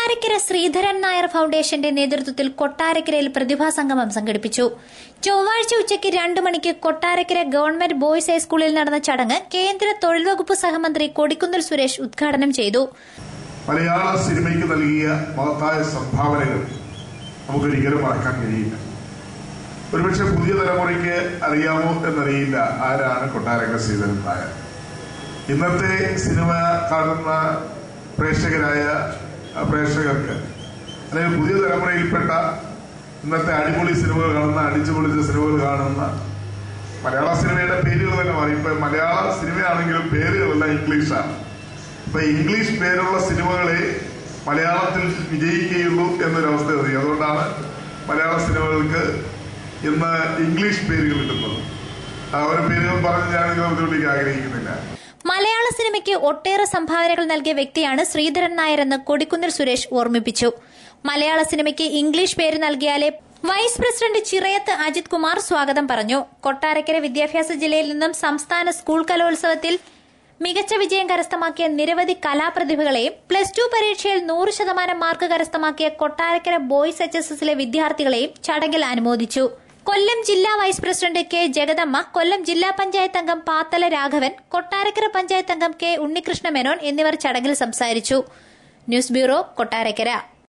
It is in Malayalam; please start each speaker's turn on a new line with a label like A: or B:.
A: കൊട്ടാരക്കര ശ്രീധരൻ നായർ ഫൗണ്ടേഷന്റെ നേതൃത്വത്തിൽ കൊട്ടാരക്കരയിൽ പ്രതിഭാസംഗമം സംഘടിപ്പിച്ചു ചൊവ്വാഴ്ച ഉച്ചയ്ക്ക് രണ്ടു മണിക്ക് കൊട്ടാരക്കര ഗവൺമെന്റ് ബോയ്സ് ഹൈസ്കൂളിൽ നടന്ന ചടങ്ങ് കേന്ദ്ര തൊഴിൽ വകുപ്പ് സഹമന്ത്രി കൊടിക്കുന്നിൽ സുരേഷ് ഉദ്ഘാടനം ചെയ്തു
B: മലയാള സിനിമയ്ക്ക് നൽകിയ മഹത്തായ സംഭാവനകൾ നമുക്കൊരിക്കലും മറക്കാൻ കഴിയില്ല ഒരുപക്ഷെ പുതിയ തലമുറയ്ക്ക് അറിയാമോ എന്നറിയില്ല ആരാണ് കൊട്ടാരക്കര ശ്രീധരൻ നായർ ഇന്നത്തെ സിനിമ കാണുന്ന പ്രേക്ഷകരായ ആ, പ്രേക്ഷകർക്ക് അല്ലെങ്കിൽ പുതിയ തലമുറയിൽപ്പെട്ട ഇന്നത്തെ അടിപൊളി സിനിമകൾ കാണുന്ന അടിച്ചു പൊളിച്ച സിനിമകൾ കാണുന്ന മലയാള സിനിമയുടെ പേരുകൾ തന്നെ മാറി ഇപ്പൊ മലയാള സിനിമയാണെങ്കിലും പേരുകളെല്ലാം ഇംഗ്ലീഷാണ് ഇപ്പൊ ഇംഗ്ലീഷ് പേരുള്ള സിനിമകളെ മലയാളത്തിൽ വിജയിക്കുകയുള്ളൂ എന്നൊരവസ്ഥ മതി അതുകൊണ്ടാണ് മലയാള സിനിമകൾക്ക് ഇന്ന് ഇംഗ്ലീഷ് പേരുകൾ കിട്ടുന്നത് ആ ഒരു പേരുകൾ പറഞ്ഞ് ഞാൻ നിങ്ങളെ ബുദ്ധിമുട്ടിക്കാൻ ആഗ്രഹിക്കുന്നില്ല
A: മലയാള സിനിമയ്ക്ക് ഒട്ടേറെ സംഭാവനകൾ നൽകിയ വ്യക്തിയാണ് ശ്രീധരൻ നായർ എന്ന് കൊടിക്കുന്നിൽ സുരേഷ് ഓർമ്മിപ്പിച്ചു മലയാള സിനിമയ്ക്ക് ഇംഗ്ലീഷ് പേര് നൽകിയാലേ വൈസ് പ്രസിഡന്റ് ചിറയത്ത് അജിത് കുമാർ സ്വാഗതം പറഞ്ഞു കൊട്ടാരക്കര വിദ്യാഭ്യാസ ജില്ലയിൽ നിന്നും സംസ്ഥാന സ്കൂൾ കലോത്സവത്തിൽ മികച്ച വിജയം കരസ്ഥമാക്കിയ നിരവധി കലാപ്രതിഭകളെയും പ്ലസ് ടു പരീക്ഷയിൽ നൂറ് ശതമാനം മാർക്ക് കരസ്ഥമാക്കിയ കൊട്ടാരക്കര ബോയ്സ് എച്ച് എസ് എസിലെ വിദ്യാർത്ഥികളെയും ചടങ്ങിൽ അനുമോദിച്ചു കൊല്ലം ജില്ലാ vice president K Jagadamma Kollam ജില്ലാ പഞ്ചായത്ത് അംഗം പാത്തല രാഘവൻ കൊട്ടാരക്കര പഞ്ചായത്ത് അംഗം കെ ഉണ്ണികൃഷ്ണ മേനോൻ എന്നിവർ ചടങ്ങിൽ സംസാരിച്ചു ന്യൂസ് ബ്യൂറോ കൊട്ടാരക്കര